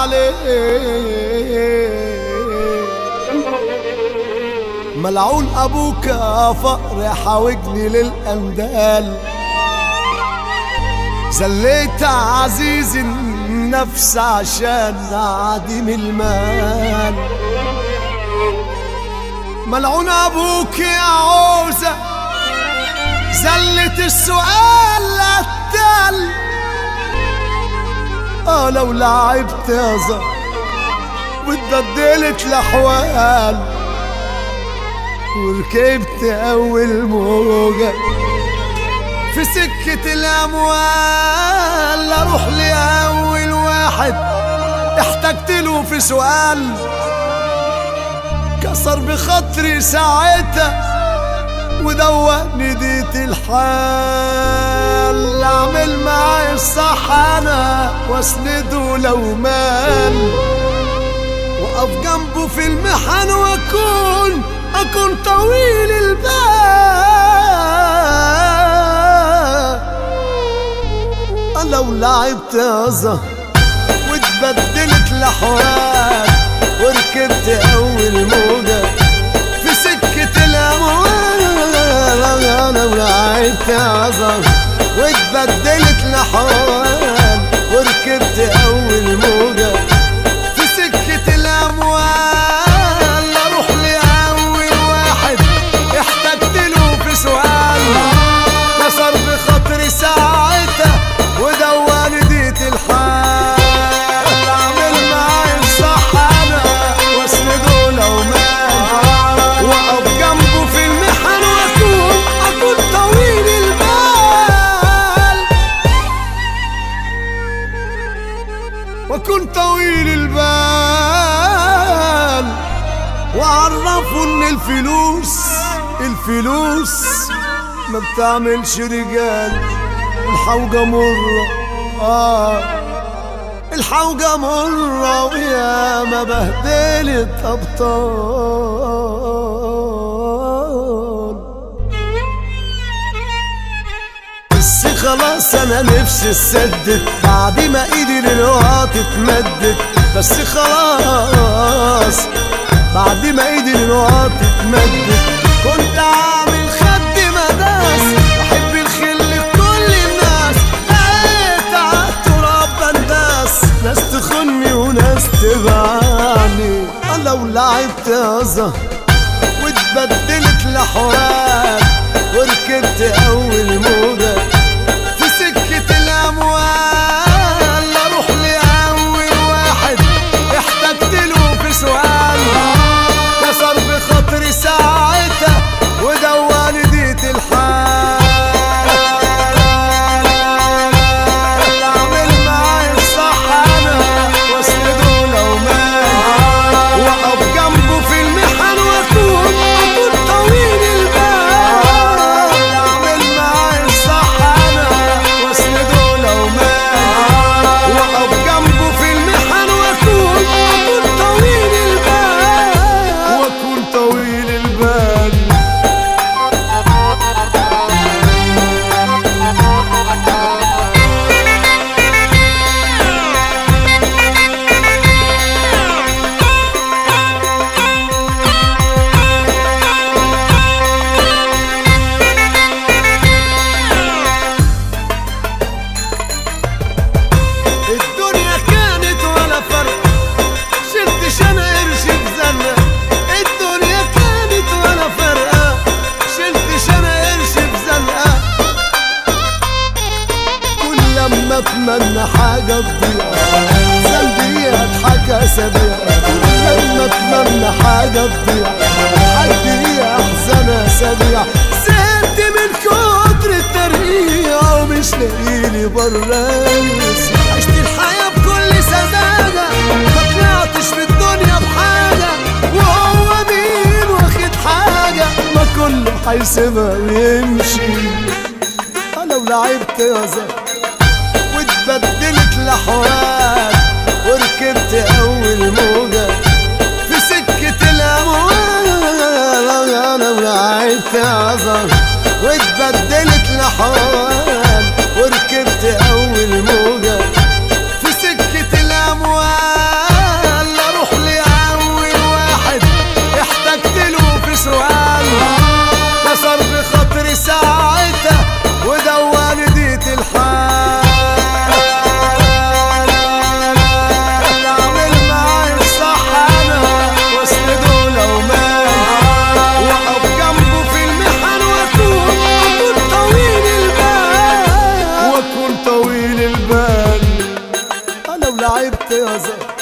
عليه ملعون ابوك يا فقر حاوجني للاندال زليت عزيز النفس عشان عديم المال ملعون ابوك يا عوزة زلت السؤال للتل اه لو لعبت يا زهر واتبدلت الاحوال وركبت اول موجة في سكة الاموال اروح لاول واحد احتجت له في سؤال كسر بخاطري ساعتها ودوقني ديت الحال اعمل معاه الصح انا واسنده لو مال واقف جنبه في المحن واكون اكون طويل البال لو لعبت يا زهر واتبدلت الاحوال وركبت اول موجة في سكة الاموال لو لعبت يا زهر واتبدلت الاحوال وركبت اول موجة في سكة الاموال اروح لاول واحد احتجت له في سؤال كسر بخاطري ساعتها ودواني ديت الحال اعمل معاي الصح انا واسنده لو مات واقف جنبه في المحن واكون اكون طويل البال واكون طويل البال وعرفوا ان الفلوس الفلوس ما بتعملش رجال الحوجة مرة آه الحوجة مرة ويا ما بهدلت أبطال بس خلاص أنا نفسي اتسدد بعد ما إيدي دلوقتي اتمدت بس خلاص بعد ما إيدي دلوقتي اتمدت كنت عامل خد مداس بحب الخل لكل الناس لقيت عالتراب بنداس ناس تخني وناس تبعني لو لعبت يا زهر واتبدلت الاحوال وركبت اول موجة في سكة الاموال اروح لاول واحد احتجت له في سؤال كسر بخاطري ساعتها ودواني ديت الحال اعمل معاي الصح انا واسنده لو مات واقف جنبه في المحن واكون اكون طويل البال اعمل معاي الصح انا واسنده لو مات واقف جنبه في المحن واكون اكون طويل البال واكون طويل البال الدنيا كانت ولا فرق شلتش انا قرش في زنة الدنيا كانت ولا فرقة شلتش انا قرش في زنقة كل لما اتمنى حاجة تضيع قلبي اضحك اسابيع كل لما اتمنى حاجة تضيع حد احزن اسابيع زهقت من كتر الترقيع ومش لاقيلي برانس عشت الحياة بكل سذاجة ما طلعتش في الدنيا بحاجة وهو مين واخد حاجة ما كله هيسيبها ويمشي لو لعبت يا زهر واتبدلت الاحوال وركبت اول موجة في سكة الاموال انا ولعبت يا زهر واتبدلت الاحوال وركبت اول موجة في سكة الاموال يا زهر